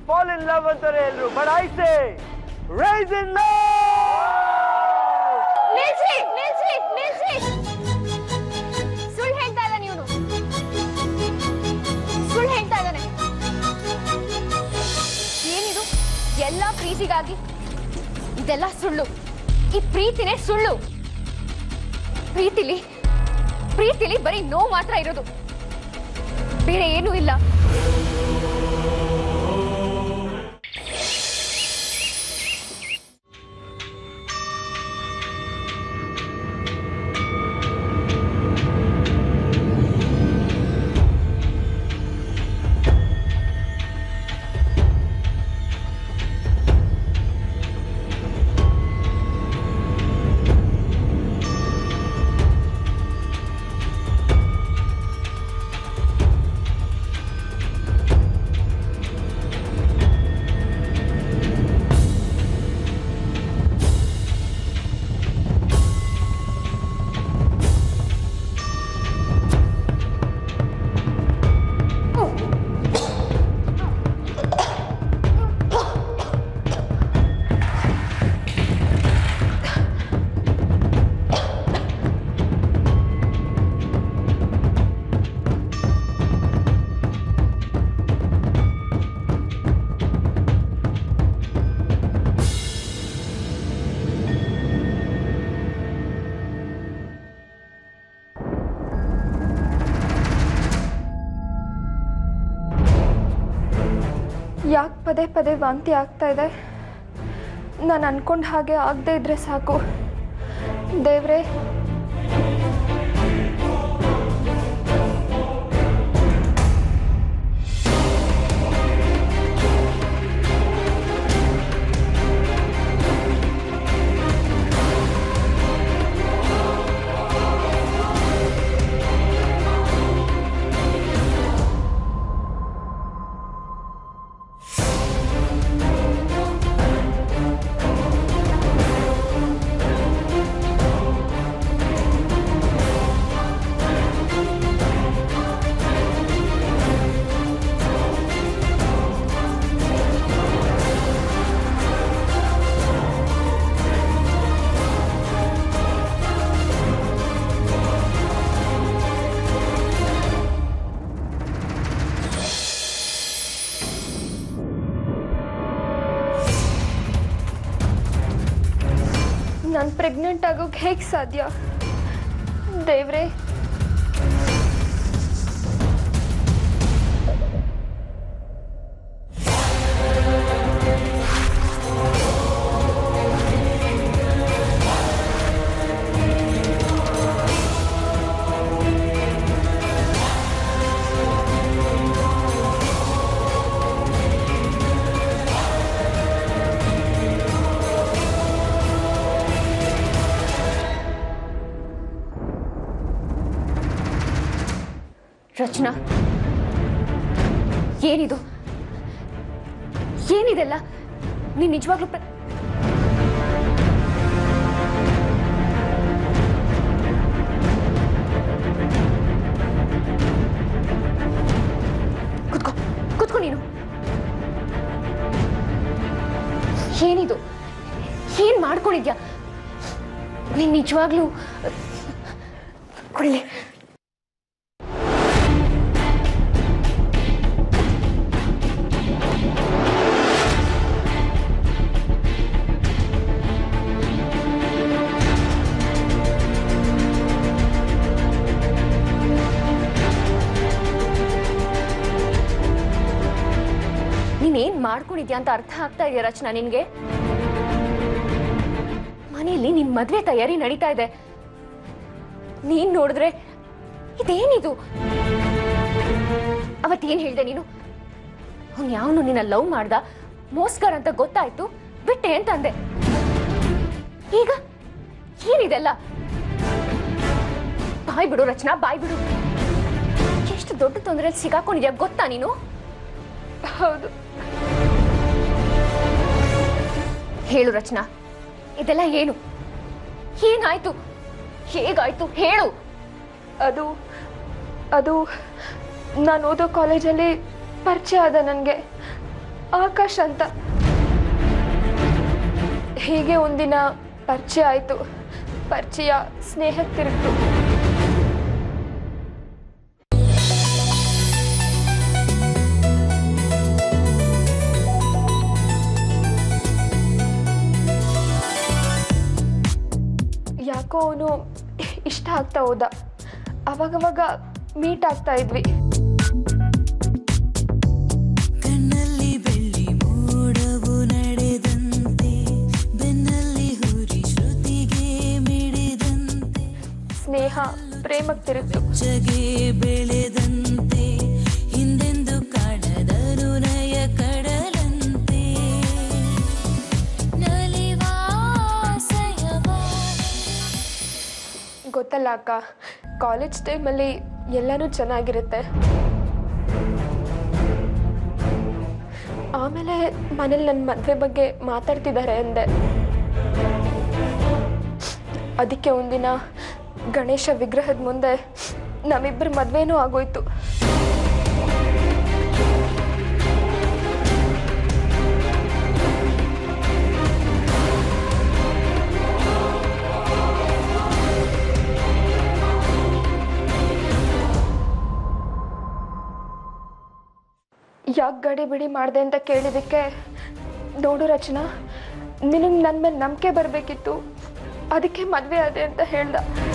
Fall in love ಅಂತಾರೆ ಎಲ್ರು but I say rise in ನಿಲ್ಸಿ ನಿಲ್ಸಿ ನಿಲ್ಸಿ ಸುಳ್ಳು ಹೇಳ್ತಾ ಇದ್ದಾನೆ ಇವನು ಸುಳ್ಳು ಹೇಳ್ತಾ ಇದ್ದಾನೆ ಏನಿದು ಎಲ್ಲ ಪ್ರೀತಿಗಾಗಿ ಇದೆಲ್ಲ ಸುಳ್ಳು ಈ ಪ್ರೀತಿನೇ ಸುಳ್ಳು ಪ್ರೀತಿಲಿ ಪ್ರೀತಿಲಿ ಬರೀ ನೋವು ಮಾತ್ರ ಇರೋದು ಬೇರೆ ಏನೂ ಇಲ್ಲ ಯಾಕೆ ಪದೇ ಪದೇ ವಾಂತಿ ಆಗ್ತಾ ಇದೆ ನಾನು ಅನ್ಕೊಂಡ ಹಾಗೆ ಆಗದೆ ಇದ್ರೆ ಸಾಕು ದೇವ್ರೆ ನಾನು ಪ್ರೆಗ್ನೆಂಟ್ ಆಗೋಕೆ ಹೇಗೆ ಸಾಧ್ಯ ದೇವ್ರೆ ರಚನಾ ಏನಿದು ಏನಿದೆಲ್ಲ ನೀನ್ ನಿಜವಾಗ್ಲೂ ಪ್ರ- ಕುತ್ಕೋ ಕುತ್ಕೋ ನೀನು ಏನಿದು ಏನ್ ಮಾಡ್ಕೊಂಡಿದ್ಯಾ ನೀನ್ ನಿಜವಾಗ್ಲೂ ಕುಳ್ಳಿ ನೀನೇನ್ ಮಾಡ್ಕೊಂಡಿದ್ಯಾ ಅಂತ ಅರ್ಥ ಆಗ್ತಾ ಇದೆಯಾ ರಚನಾ ನಿನ್ಗೆ ಮನೆಯಲ್ಲಿ ನಿನ್ ಮದ್ವೆ ತಯಾರಿ ನಡೀತಾ ಇದೆ ನೀನ್ ನೋಡಿದ್ರೆ ಇದೇನಿದು ಅವತ್ತೇನ್ ಹೇಳ್ದೆ ನೀನು ಅವ್ನ್ ಯಾವನು ನಿನ್ನ ಲವ್ ಮಾಡ್ದ ಮೋಸ್ಕರ್ ಅಂತ ಗೊತ್ತಾಯ್ತು ಬಿಟ್ಟೆ ಅಂತ ಅಂದೆ ಈಗ ಏನಿದೆಲ್ಲ ಬಾಯ್ ಬಿಡು ರಚನಾ ಬಾಯ್ ಬಿಡು ಎಷ್ಟು ದೊಡ್ಡ ತೊಂದರೆಯಲ್ಲಿ ಸಿಗಾಕೊಂಡಿದ್ಯಾ ಗೊತ್ತಾ ನೀನು ಹೌದು ಹೇಳು ರಚನಾ ಇದೆಲ್ಲ ಏನು ಏನಾಯ್ತು ಹೇಗಾಯ್ತು ಹೇಳು ಅದು ಅದು ನಾನು ಓದೋ ಕಾಲೇಜಲ್ಲಿ ಪರಿಚಯ ಆದ ನನಗೆ ಆಕಾಶ್ ಅಂತ ಹೀಗೆ ಒಂದಿನ ಪರಿಚಯ ಆಯಿತು ಪರಿಚಯ ಸ್ನೇಹಕ್ಕೆ ತಿರುಗ್ತು ಯಾಕೋ ಅವನು ಇಷ್ಟ ಆಗ್ತಾ ಹೋದ ಅವಾಗವಾಗ ಮೀಟ್ ಆಗ್ತಾ ಇದ್ವಿ ಕಣ್ಣಲ್ಲಿ ಬೆಳ್ಳಿ ಮೋಡವು ನಡೆದಂತೆ ಬೆನ್ನಲ್ಲಿ ಹುರಿ ಶ್ರುತಿಗೆ ಮಿಡಿದಂತೆ ಸ್ನೇಹ ಪ್ರೇಮಕ್ಕೆ ತಿರುಗ್ತು ಜಗೆ ಬೆಳೆದಂತೆ ಹಿಂದೆಂದು ಕಾಣದನು ನಯ ಕಡಲಂತೆ ನಲಿವಾಸಯವ ಗೊತ್ತಲ್ಲ ಅಕ್ಕ ಕಾಲೇಜ್ ಟೈಮಲ್ಲಿ ಎಲ್ಲನೂ ಚೆನ್ನಾಗಿರುತ್ತೆ ಆಮೇಲೆ ಮನೇಲಿ ನನ್ನ ಮದುವೆ ಬಗ್ಗೆ ಮಾತಾಡ್ತಿದ್ದಾರೆ ಅಂದೆ ಅದಕ್ಕೆ ಒಂದಿನ ಗಣೇಶ ವಿಗ್ರಹದ ಮುಂದೆ ನಮ್ಮಿಬ್ಬರ ಮದುವೆನೂ ಆಗೋಯ್ತು ಯಾಕೆ ಗಡಿ ಬಿಡಿ ಮಾಡಿದೆ ಅಂತ ಕೇಳಿದ್ದಕ್ಕೆ ನೋಡು ರಚನಾ ನಿನಗೆ ನನ್ನ ಮೇಲೆ ನಂಬಿಕೆ ಬರಬೇಕಿತ್ತು ಅದಕ್ಕೆ ಮದುವೆ ಆದೆ ಅಂತ ಹೇಳ್ದ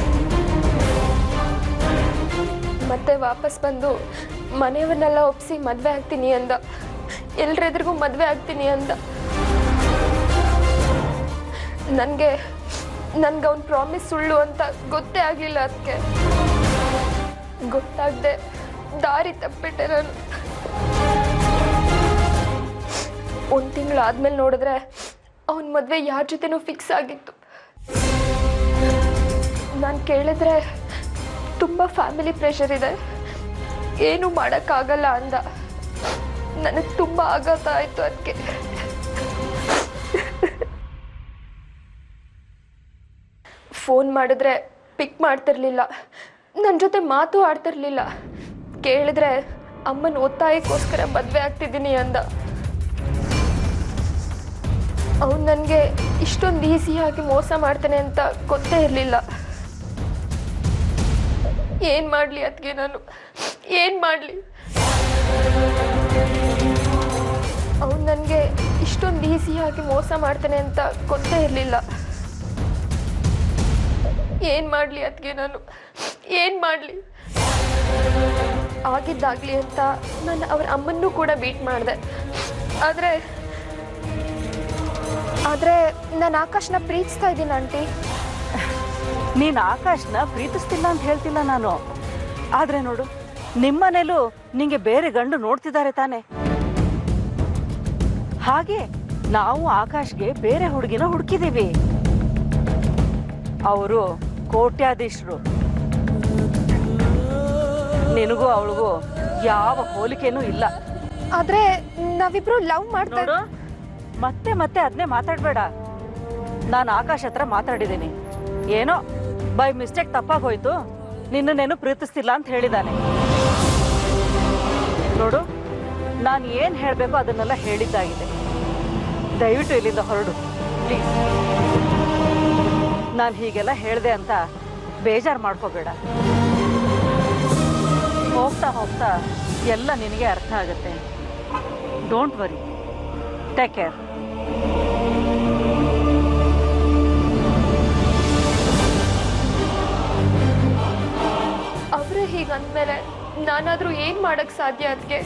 ಮತ್ತೆ ವಾಪಸ್ ಬಂದು ಮನೆಯವನ್ನೆಲ್ಲ ಒಪ್ಸಿ ಮದುವೆ ಆಗ್ತೀನಿ ಅಂದ ಎಲ್ರೆದ್ರಿಗೂ ಮದುವೆ ಆಗ್ತೀನಿ ಅಂದ ನನಗೆ ನನ್ಗೆ ಅವ್ನ ಪ್ರಾಮಿಸ್ ಸುಳ್ಳು ಅಂತ ಗೊತ್ತೇ ಆಗಲಿಲ್ಲ ಅದಕ್ಕೆ ಗೊತ್ತಾಗದೆ ದಾರಿ ತಪ್ಪಿಟ್ಟೆ ನಾನು ಒಂದು ತಿಂಗಳು ಆದ್ಮೇಲೆ ನೋಡಿದ್ರೆ ಅವನ ಮದುವೆ ಯಾರ ಜೊತೆನೂ ಫಿಕ್ಸ್ ಆಗಿತ್ತು ನಾನು ಕೇಳಿದ್ರೆ ತುಂಬ ಫ್ಯಾಮಿಲಿ ಪ್ರೆಷರ್ ಇದೆ ಏನೂ ಮಾಡೋಕ್ಕಾಗಲ್ಲ ಅಂದ ನನಗೆ ತುಂಬ ಆಘಾತ ಆಯಿತು ಅದಕ್ಕೆ ಫೋನ್ ಮಾಡಿದ್ರೆ ಪಿಕ್ ಮಾಡ್ತಿರ್ಲಿಲ್ಲ ನನ್ನ ಜೊತೆ ಮಾತು ಆಡ್ತಿರ್ಲಿಲ್ಲ ಕೇಳಿದ್ರೆ ಅಮ್ಮನ ಒತ್ತಾಯಕ್ಕೋಸ್ಕರ ಮದುವೆ ಆಗ್ತಿದ್ದೀನಿ ಅಂದ ಅವನು ನನಗೆ ಇಷ್ಟೊಂದು ಈಸಿಯಾಗಿ ಮೋಸ ಮಾಡ್ತಾನೆ ಅಂತ ಗೊತ್ತೇ ಇರಲಿಲ್ಲ ಏನು ಮಾಡಲಿ ಅದಕ್ಕೆ ನಾನು ಏನು ಮಾಡಲಿ ಅವನು ನನಗೆ ಇಷ್ಟೊಂದು ಈಸಿಯಾಗಿ ಮೋಸ ಮಾಡ್ತಾನೆ ಅಂತ ಗೊತ್ತೇ ಇರಲಿಲ್ಲ ಏನು ಮಾಡಲಿ ಅದಕ್ಕೆ ನಾನು ಏನು ಮಾಡಲಿ ಆಗಿದ್ದಾಗಲಿ ಅಂತ ನಾನು ಅವ್ರ ಅಮ್ಮನ್ನೂ ಕೂಡ ಬೀಟ್ ಮಾಡಿದೆ ಆದರೆ ಆದರೆ ನಾನು ಆಕಾಶ್ನ ಪ್ರೀತಿಸ್ತಾ ಇದ್ದೀನಿ ಆಂಟಿ ನೀನು ಆಕಾಶ್ನ ಪ್ರೀತಿಸ್ತಿಲ್ಲ ಅಂತ ಹೇಳ್ತಿಲ್ಲ ನಾನು ಆದ್ರೆ ನೋಡು ನಿಮ್ಮನೇಲೂ ನಿಂಗೆ ಬೇರೆ ಗಂಡು ನೋಡ್ತಿದ್ದಾರೆ ತಾನೆ ಹಾಗೆ ನಾವು ಆಕಾಶ್ಗೆ ಬೇರೆ ಹುಡುಗಿನ ಹುಡುಕಿದೀವಿ ಅವರು ಕೋಟ್ಯಾಧೀಶರು ನಿನಗೂ ಅವಳಿಗೂ ಯಾವ ಹೋಲಿಕೆನೂ ಇಲ್ಲ ಆದರೆ ನಾವಿಬ್ರು ಲವ್ ಮಾಡ್ತಾ ನೋಡು ಮತ್ತೆ ಮತ್ತೆ ಅದನ್ನೇ ಮಾತಾಡ್ಬೇಡ ನಾನು ಆಕಾಶ್ ಹತ್ರ ಮಾತಾಡಿದ್ದೀನಿ ಏನೋ ಬೈ ಮಿಸ್ಟೇಕ್ ತಪ್ಪಾಗೋಯ್ತು ನಿನ್ನನ್ನೇನು ಪ್ರೀತಿಸ್ತಿಲ್ಲ ಅಂತ ಹೇಳಿದಾನೆ ನೋಡು ನಾನು ಏನು ಹೇಳಬೇಕು ಅದನ್ನೆಲ್ಲ ಹೇಳಿದ್ದಾಗಿದೆ ದಯವಿಟ್ಟು ಇಲ್ಲಿಂದ ಹೊರಡು ಪ್ಲೀಸ್ ನಾನು ಹೀಗೆಲ್ಲ ಹೇಳಿದೆ ಅಂತ ಬೇಜಾರು ಮಾಡ್ಕೋಬೇಡ ಹೋಗ್ತಾ ಹೋಗ್ತಾ ಎಲ್ಲ ನಿನಗೆ ಅರ್ಥ ಆಗುತ್ತೆ ಡೋಂಟ್ ವರಿ ಟೇಕ್ ಕೇರ್ ಅವರೇ ಹೀಗೆ ಅಂದಮೇಲೆ ನಾನಾದರೂ ಏನು ಮಾಡೋಕ್ಕೆ ಸಾಧ್ಯ ಅದಕ್ಕೆ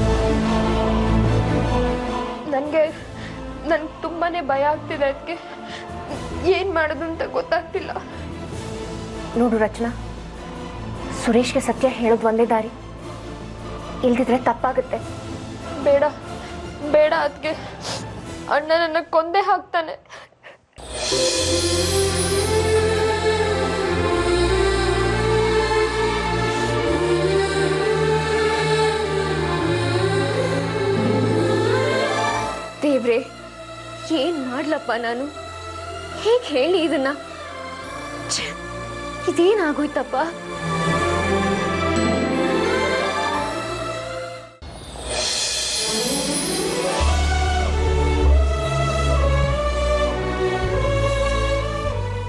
ನನಗೆ ನನ್ಗೆ ತುಂಬಾ ಭಯ ಆಗ್ತಿದೆ ಅದಕ್ಕೆ ಏನು ಮಾಡೋದು ಅಂತ ಗೊತ್ತಾಗ್ತಿಲ್ಲ ನೋಡು ರಚನಾ ಸುರೇಶ್ಗೆ ಸತ್ಯ ಹೇಳೋದು ಒಂದೇ ದಾರಿ ಇಲ್ದಿದ್ರೆ ತಪ್ಪಾಗುತ್ತೆ ಬೇಡ ಬೇಡ ಅದಕ್ಕೆ ಅಣ್ಣ ನನ್ನ ಕೊಂದೇ ಹಾಕ್ತಾನೆ ದೇವ್ರೆ ಏನ್ ಮಾಡ್ಲಪ್ಪ ನಾನು ಹೇಗೆ ಹೇಳಿ ಇದನ್ನ ಛೆ, ಇದೇನಾಗೋಯ್ತಪ್ಪ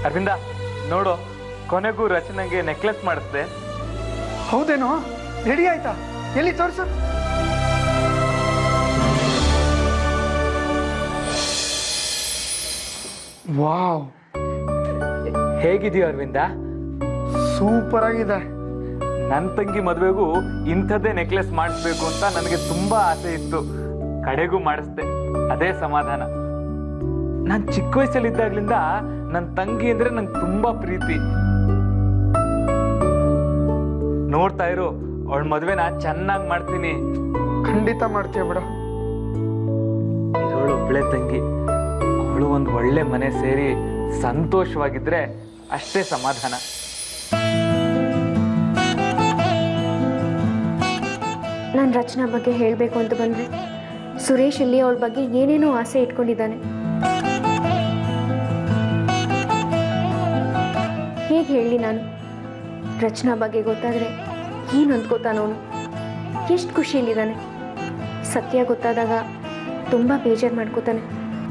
ಅರವಿಂದ ನೋಡು ಕೊನೆಗೂ ರಚನೆಗೆ ನೆಕ್ಲೆಸ್ ಮಾಡಿಸ್ದೆ ಹೌದೇನೋ ರೆಡಿ ಆಯ್ತಾ ಎಲ್ಲಿ ತೋರಿಸು ವಾವ್ ಹೇಗಿದೆಯೋ ಅರವಿಂದ ಸೂಪರ್ ಆಗಿದೆ ನನ್ನ ತಂಗಿ ಮದುವೆಗೂ ಇಂಥದ್ದೇ ನೆಕ್ಲೆಸ್ ಮಾಡಿಸ್ಬೇಕು ಅಂತ ನನಗೆ ತುಂಬಾ ಆಸೆ ಇತ್ತು ಕಡೆಗೂ ಮಾಡಿಸ್ದೆ ಅದೇ ಸಮಾಧಾನ ನಾನು ಚಿಕ್ಕ ವಯಸ್ಸಲ್ಲಿದ್ದಾಗ್ಲಿಂದ ನನ್ನ ತಂಗಿ ಅಂದ್ರೆ ನಂಗೆ ತುಂಬಾ ಪ್ರೀತಿ ನೋಡ್ತಾ ಇರು ಅವಳ ಮದುವೆನ ಚೆನ್ನಾಗಿ ಮಾಡ್ತೀನಿ ಖಂಡಿತ ಮಾಡ್ತೀಯ ಬಿಡು ಇರೋಳು ಒಬ್ಳೆ ತಂಗಿ ಅವಳು ಒಂದು ಒಳ್ಳೆ ಮನೆ ಸೇರಿ ಸಂತೋಷವಾಗಿದ್ರೆ ಅಷ್ಟೇ ಸಮಾಧಾನ ನಾನು ರಚನಾ ಬಗ್ಗೆ ಹೇಳಬೇಕು ಅಂತ ಬಂದರೆ ಸುರೇಶ್ ಇಲ್ಲಿ ಅವಳ ಬಗ್ಗೆ ಏನೇನೋ ಆಸೆ ಇಟ್ಕೊಂಡಿದ್ದಾನೆ ಹೇಗೆ ಹೇಳಲಿ ನಾನು ರಚನಾ ಬಗ್ಗೆ ಗೊತ್ತಾದರೆ ಏನು ಅಂದ್ಕೋತಾನವನು ಎಷ್ಟು ಖುಷಿಯಲ್ಲಿದ್ದಾನೆ ಸತ್ಯ ಗೊತ್ತಾದಾಗ ತುಂಬ ಬೇಜಾರು ಮಾಡ್ಕೋತಾನೆ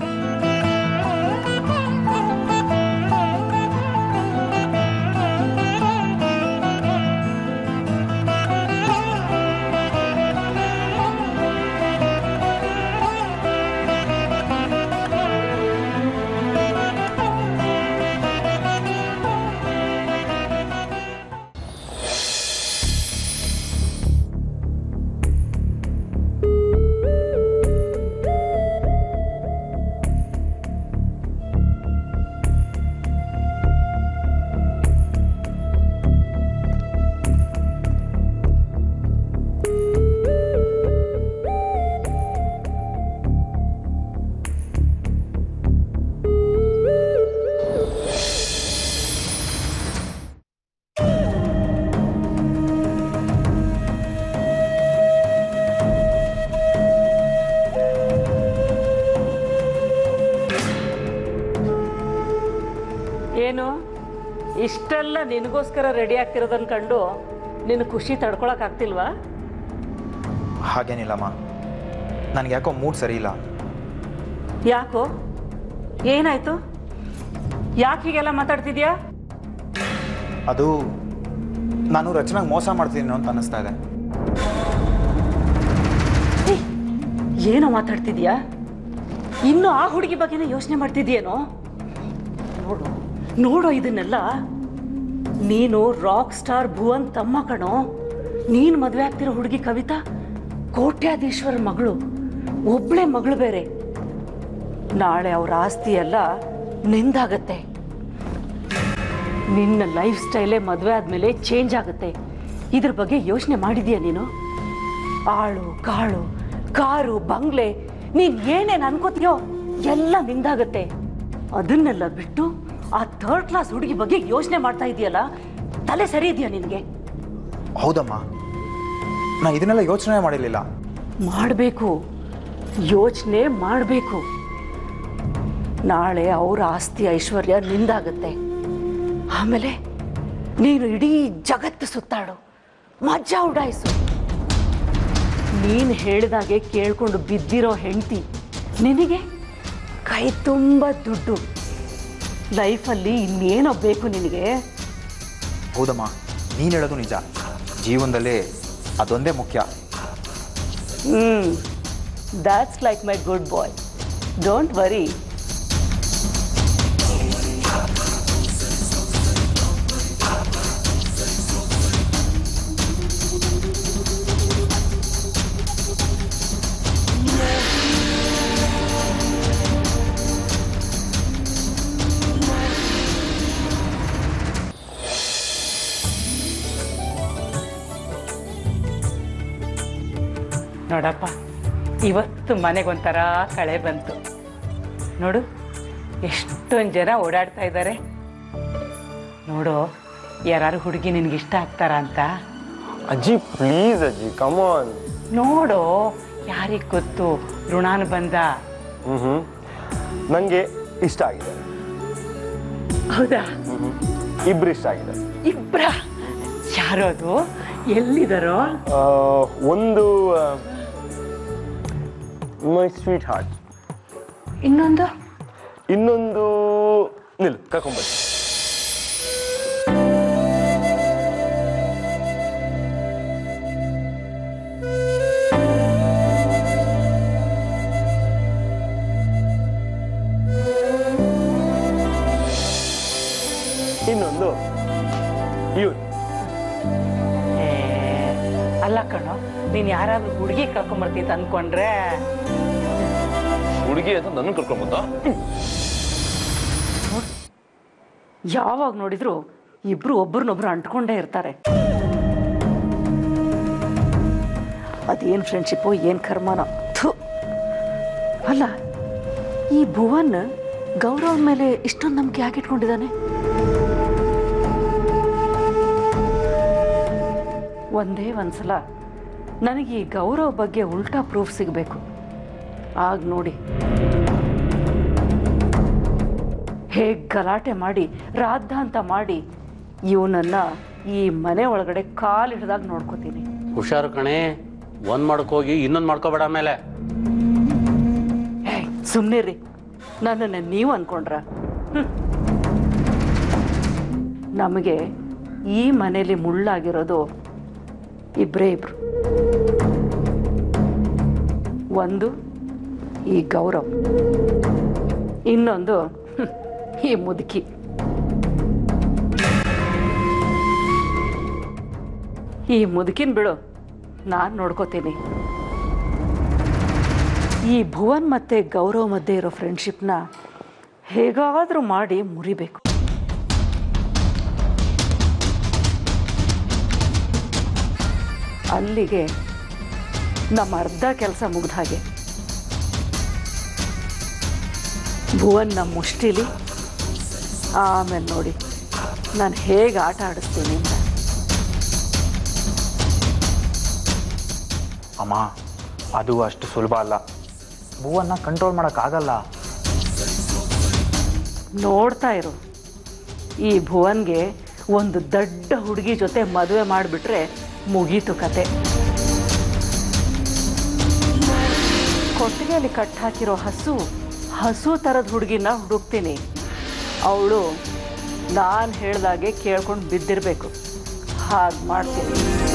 ಏನು ಇಷ್ಟೆಲ್ಲ ನಿನಗೋಸ್ಕರ ರೆಡಿ ಆಗ್ತಿರೋದನ್ನ ಕಂಡು ನಿನ್ನ ಖುಷಿ ತಡ್ಕೊಳಕ್ಕಾಗ್ತಿಲ್ವಾ ಹಾಗೇನಿಲ್ಲಮ್ಮ ನನಗೆ ಯಾಕೋ ಮೂಡ್ ಸರಿ ಇಲ್ಲ ಯಾಕೋ ಏನಾಯ್ತು ಯಾಕೆ ಹೀಗೆಲ್ಲ ಮಾತಾಡ್ತಿದ್ಯಾ ಅದು ನಾನು ರಚನಾಗ್ ಮೋಸ ಮಾಡ್ತೀನಿ ಅಂತ ಅನ್ನಿಸ್ತಾ ಇದೆ ಏಯ್, ಏನೋ ಮಾತಾಡ್ತಿದ್ಯಾ ಇನ್ನು ಆ ಹುಡುಗಿ ಬಗ್ಗೆನೇ ಯೋಚನೆ ಮಾಡ್ತಿದ್ಯೇನೋ ನೋಡು ನೋಡೋ ಇದನ್ನೆಲ್ಲ ನೀನು ರಾಕ್ ಸ್ಟಾರ್ ಭುವನ್ ತಮ್ಮ ಕಣೋ ನೀನು ಮದುವೆ ಆಗ್ತಿರೋ ಹುಡುಗಿ ಕವಿತಾ ಕೋಟ್ಯಾಧೀಶ್ವರ ಮಗಳು ಒಬ್ಳೆ ಮಗಳು ಬೇರೆ ನಾಳೆ ಅವ್ರ ಆಸ್ತಿ ಎಲ್ಲ ನಿಂದಾಗತ್ತೆ ನಿನ್ನ ಲೈಫ್ ಸ್ಟೈಲೇ ಮದುವೆ ಆದಮೇಲೆ ಚೇಂಜ್ ಆಗುತ್ತೆ ಇದ್ರ ಬಗ್ಗೆ ಯೋಚನೆ ಮಾಡಿದ್ಯಾ ನೀನು ಆಳು ಕಾಳು ಕಾರು ಬಂಗ್ಲೆ ನೀನ್ ಏನೇನ್ ಅನ್ಕೋತೀಯೋ ಎಲ್ಲ ನಿಂದಾಗತ್ತೆ ಅದನ್ನೆಲ್ಲ ಬಿಟ್ಟು ಆ ಥರ್ಡ್ ಕ್ಲಾಸ್ ಹುಡುಗಿ ಬಗ್ಗೆ ಯೋಚನೆ ಮಾಡ್ತಾ ಇದೆಯಲ್ಲ ತಲೆ ಸರಿ ಇದೆಯಾ ನಿನಗೆ ಹೌದಮ್ಮ ನಾ ಇದನ್ನೆಲ್ಲ ಯೋಚನೆ ಮಾಡಿರಲಿಲ್ಲ ಮಾಡಬೇಕು ಯೋಚನೆ ಮಾಡಬೇಕು ನಾಳೆ ಅವರ ಆಸ್ತಿ ಐಶ್ವರ್ಯ ನಿಂದಾಗತ್ತೆ ಆಮೇಲೆ ನೀನು ಇಡೀ ಜಗತ್ತು ಸುತ್ತಾಡು ಮಜಾ ಉಡಾಯಿಸು ನೀನು ಹೇಳಿದಾಗೆ ಕೇಳ್ಕೊಂಡು ಬಿದ್ದಿರೋ ಹೆಂಡತಿ ನಿನಗೆ ಕೈ ತುಂಬ ದುಡ್ಡು ಲೈಫಲ್ಲಿ ಇನ್ನೇನೋ ಬೇಕು ನಿನಗೆ ಹೌದಮ್ಮ ನೀನು ಹೇಳೋದು ನಿಜ ಜೀವನದಲ್ಲಿ ಅದೊಂದೇ ಮುಖ್ಯ hmm that's like my good boy don't worry ನೋಡಪ್ಪ ಇವತ್ತು ಮನೆಗೊಂಥರ ಕಳೆ ಬಂತು ನೋಡು ಎಷ್ಟೊಂದು ಜನ ಓಡಾಡ್ತಾ ಇದ್ದಾರೆ ನೋಡು ಯಾರು ಹುಡುಗಿ ನಿನ್ಗೆ ಇಷ್ಟ ಆಗ್ತಾರ ಅಂತ ಅಜ್ಜಿ ಪ್ಲೀಸ್ ಅಜ್ಜಿ ಕಮಾನ್ ನೋಡು ಯಾರಿಗೆ ಗೊತ್ತು ಋಣಾನು ಬಂದ ಹ್ಮ್ ಹ್ಮ್ ನನಗೆ ಇಷ್ಟ ಆಗಿದೆ ಹೌದಾ ಇಬ್ರು ಇಷ್ಟ ಆಗಿದೆ ಇಬ್ರ ಯಾರು ಅದು ಎಲ್ಲಿದಾರೋ ಆ, ಒಂದು ಮೈ ಸ್ವೀಟ್ ಹಾರ್ಟ್ ಇನ್ನೊಂದು ಇನ್ನೊಂದು ನಿಲ್ ಕರ್ಕೊಂಬರ್ತೀನಿ ಅಲ್ಲ ಕಣೋ ನೀನ್ ಯಾರಾದ್ರೂ ಹುಡುಗಿ ಕರ್ಕೊಂಬರ್ತೀನಿ ಅಂದ್ಕೊಂಡ್ರೆ ಹುಡುಗಿ ಅಂತ ನನ್ನ ಕರ್ಕೊಂಡ್ ಬಂದ ಯಾವಾಗ ನೋಡಿದ್ರು ಇಬ್ರು ಒಬ್ರನ್ನೊಬ್ರು ಅಂಟ್ಕೊಂಡೇ ಇರ್ತಾರೆ ಅದೇನು ಫ್ರೆಂಡ್ಶಿಪ್ಪು ಏನು ಕರ್ಮನೋ ಥು ಅಲ್ಲ ಈ ಭುವನ್ ಗೌರವ್ ಮೇಲೆ ಇಷ್ಟೊಂದು ನಂಬಿಕೆ ಯಾಕೆ ಇಟ್ಕೊಂಡಿದ್ದಾನೆ ಒಂದೇ ಒಂದ್ಸಲ ನನಗೆ ಈ ಗೌರವ್ ಬಗ್ಗೆ ಉಲ್ಟಾ ಪ್ರೂಫ್ ಸಿಗಬೇಕು ಆಗ ನೋಡಿ ಹೇಗೆ ಗಲಾಟೆ ಮಾಡಿ ರಾದ್ಧಾಂತ ಮಾಡಿ ಇವನನ್ನ ಈ ಮನೆ ಒಳಗಡೆ ಕಾಲು ಹಿಡ್ದಾಗ ನೋಡ್ಕೋತೀನಿ ಹುಷಾರು ಕಣೆ ಒಂದ್ ಮಾಡ್ಕೋಗಿ ಇನ್ನೊಂದ್ ಮಾಡ್ಕೋಬೇಡ ಆಮೇಲೆ ಹೇ ಸುಮ್ಮನೆ ರೀ ನನ್ನನ್ನು ನೀವು ಅನ್ಕೊಂಡ್ರ ಹ್ಮ್. ನಮಗೆ ಈ ಮನೇಲಿ ಮುಳ್ಳಾಗಿರೋದು ಇಬ್ಬರೇ ಇಬ್ರು ಒಂದು ಈ ಗೌರವ್ ಇನ್ನೊಂದು ಹ್ಮ್, ಈ ಮುದುಕಿ ಈ ಮುದುಕಿನ ಬಿಡು ನಾನು ನೋಡ್ಕೋತೀನಿ ಈ ಭುವನ್ ಮತ್ತೆ ಗೌರವ್ ಮಧ್ಯೆ ಇರೋ ಫ್ರೆಂಡ್ಶಿಪ್ನ ಹೇಗಾದರೂ ಮಾಡಿ ಮುರಿಬೇಕು ಅಲ್ಲಿಗೆ ನಮ್ಮ ಅರ್ಧ ಕೆಲಸ ಮುಗ್ದ ಹಾಗೆ ಭುವನ್ ನಮ್ಮ ಮುಷ್ಟಿಲಿ ಆಮೇಲೆ ನೋಡಿ ನಾನು ಹೇಗೆ ಆಟ ಆಡಿಸ್ತೀನಿ ಅಂತ ಅಮ್ಮ ಅದು ಅಷ್ಟು ಸುಲಭ ಅಲ್ಲ ಭೂವನ್ನ ಕಂಟ್ರೋಲ್ ಮಾಡೋಕ್ಕಾಗಲ್ಲ ನೋಡ್ತಾ ಇರು ಈ ಭುವನ್ಗೆ ಒಂದು ದೊಡ್ಡ ಹುಡುಗಿ ಜೊತೆ ಮದುವೆ ಮಾಡಿಬಿಟ್ರೆ ಮುಗೀತು ಕತೆ ಕೊಟ್ಟಿಗೆಯಲ್ಲಿ ಕಟ್ ಹಾಕಿರೋ ಹಸು ಹಸು ಥರದ ಹುಡುಗಿನ ಹುಡುಕ್ತೀನಿ ಅವಳು ನಾನು ಹೇಳ್ದಾಗೆ ಕೇಳ್ಕೊಂಡು ಬಿದ್ದಿರಬೇಕು ಹಾಗೆ ಮಾಡ್ತೀನಿ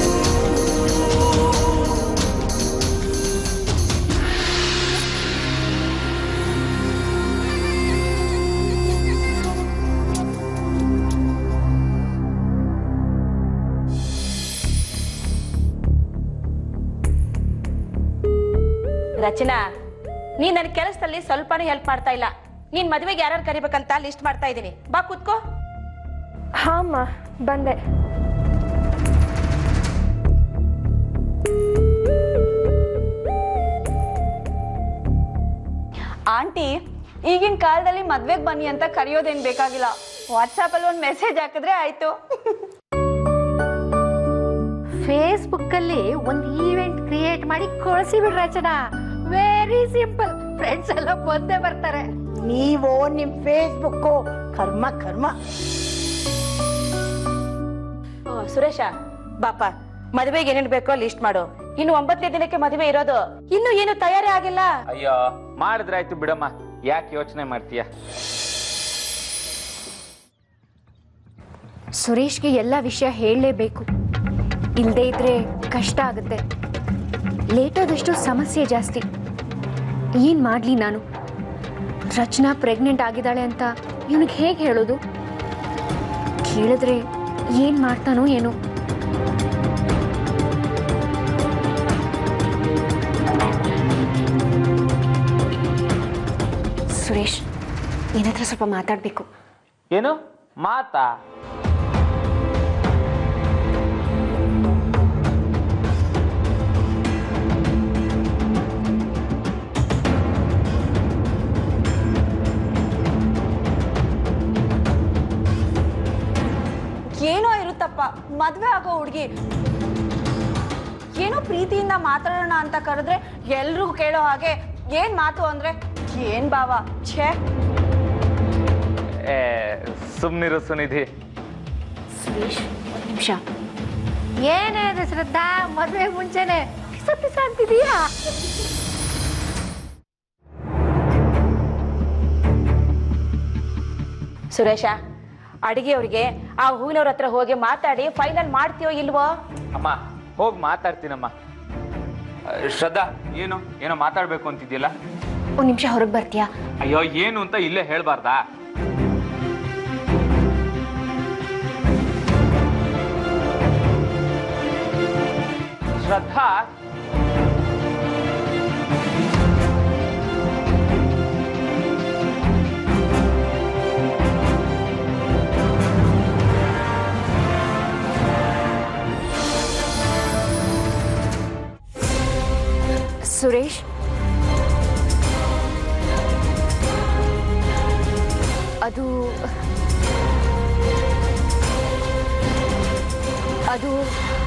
ರಚನಾ ನೀನ್ ನನ್ನ ಕೆಲಸದಲ್ಲಿ ಸ್ವಲ್ಪನೂ ಹೆಲ್ಪ್ ಮಾಡ್ತಾ ಇಲ್ಲ ನೀನ್ ಮದ್ವೆಗೆ ಯಾರು ಕರಿಬೇಕಂತ ಲಿಸ್ಟ್ ಮಾಡ್ತಾ ಇದ್ದೀನಿ ಬಾ ಕೂತ್ಕೋ ಹಾಂ ಅಮ್ಮ ಬಂದೆ ಆಂಟಿ ಈಗಿನ ಕಾಲದಲ್ಲಿ ಮದ್ವೆಗೆ ಬನ್ನಿ ಅಂತ ಕರೆಯೋದೇನ್ ಬೇಕಾಗಿಲ್ಲ ವಾಟ್ಸಾಪ್ ಅಲ್ಲಿ ಒಂದು ಮೆಸೇಜ್ ಹಾಕಿದ್ರೆ ಆಯ್ತು ಫೇಸ್ಬುಕ್ ಅಲ್ಲಿ ಒಂದು ಈವೆಂಟ್ ಕ್ರಿಯೇಟ್ ಮಾಡಿ ಕಳಿಸಿ ಬಿಡ್ರಿ ರಚನಾ ವೆರಿ ಸಿಂಪಲ್ ಫ್ರೆಂಡ್ಸ್ ಎಲ್ಲ ಬಂದೇ ಬರ್ತಾರೆ ನೀವು ನಿಮ್ ಫೇಸ್ಬುಕ್ ಕರ್ಮ ಕರ್ಮ ಓ, ಸುರೇಶ ಬಾಪ ಮದ್ವೆಗೆ ಏನೇನ್ ಬೇಕೋ ಲಿಸ್ಟ್ ಮಾಡು ಇನ್ನು ಒಂಬತ್ತನೇ ದಿನಕ್ಕೆ ಮದುವೆ ಇರೋದು ಇನ್ನು ಏನು ತಯಾರಿ ಆಗಿಲ್ಲ ಅಯ್ಯೋ ಮಾಡಿದ್ರೆ ಆಯ್ತು ಬಿಡಮ್ಮ ಯಾಕೆ ಯೋಚನೆ ಮಾಡ್ತೀಯ ಸುರೇಶ್ಗೆ ಎಲ್ಲ ವಿಷಯ ಹೇಳಲೇಬೇಕು ಇಲ್ಲದೇ ಇದ್ರೆ ಕಷ್ಟ ಆಗುತ್ತೆ ಲೇಟ್ ಆದಷ್ಟು ಸಮಸ್ಯೆ ಜಾಸ್ತಿ ಏನು ಮಾಡಲಿ ನಾನು ರಚನಾ ಪ್ರೆಗ್ನೆಂಟ್ ಆಗಿದ್ದಾಳೆ ಅಂತ ಇವನಿಗೆ ಹೇಗೆ ಹೇಳೋದು ಕೇಳಿದ್ರೆ ಏನು ಮಾಡ್ತಾನೋ ಏನೋ ಸುರೇಶ್ ನಿನ್ನ ಹತ್ರ ಸ್ವಲ್ಪ ಮಾತಾಡಬೇಕು ಏನು ಮಾತಾ ಏನೋ ಇರುತ್ತಪ್ಪ ಮದ್ವೆ ಆಗೋ ಹುಡುಗಿ ಏನೋ ಪ್ರೀತಿಯಿಂದ ಮಾತಾಡೋಣ ಅಂತ ಕರೆದ್ರೆ ಎಲ್ರಿಗೂ ಕೇಳೋ ಹಾಗೆ ಏನ್ ಮಾತು ಅಂದ್ರೆ ಏನ್ ಭಾವ ಛೇ ಏ ಸುಮ್ನಿರು ಸುನಿಧಿ ಸುರೇಶ್ ಒಂದು ನಿಮಿಷ ಏನೇ ಅದು ಶ್ರದ್ಧಾ ಮದುವೆ ಮುಂಚೆನೆ ಪಿಸ ಪಿಸ ಅಂತಿದೀಯಾ ಸುರೇಶ ಅಡಿಗೆಯವ್ರಿಗೆ ಆ ಹೂವಿನವ್ರ ಹತ್ರ ಹೋಗಿ ಮಾತಾಡಿ ಫೈನಲ್ ಮಾಡ್ತೀಯೋ ಇಲ್ವೋ ಅಮ್ಮ ಹೋಗಿ ಮಾತಾಡ್ತೀನಮ್ಮ ಆ, ಶ್ರದ್ಧಾ ಏನು ಏನೋ ಮಾತಾಡ್ಬೇಕು ಅಂತಿದ್ಯಲ್ಲ ಒಂದು ನಿಮಿಷ ಹೊರಗೆ ಬರ್ತೀಯಾ ಅಯ್ಯೋ ಏನು ಅಂತ ಇಲ್ಲೇ ಹೇಳ್ಬಾರ್ದಾ ಶ್ರದ್ಧಾ ಸುರೇಶ್ ಅದು ಅದು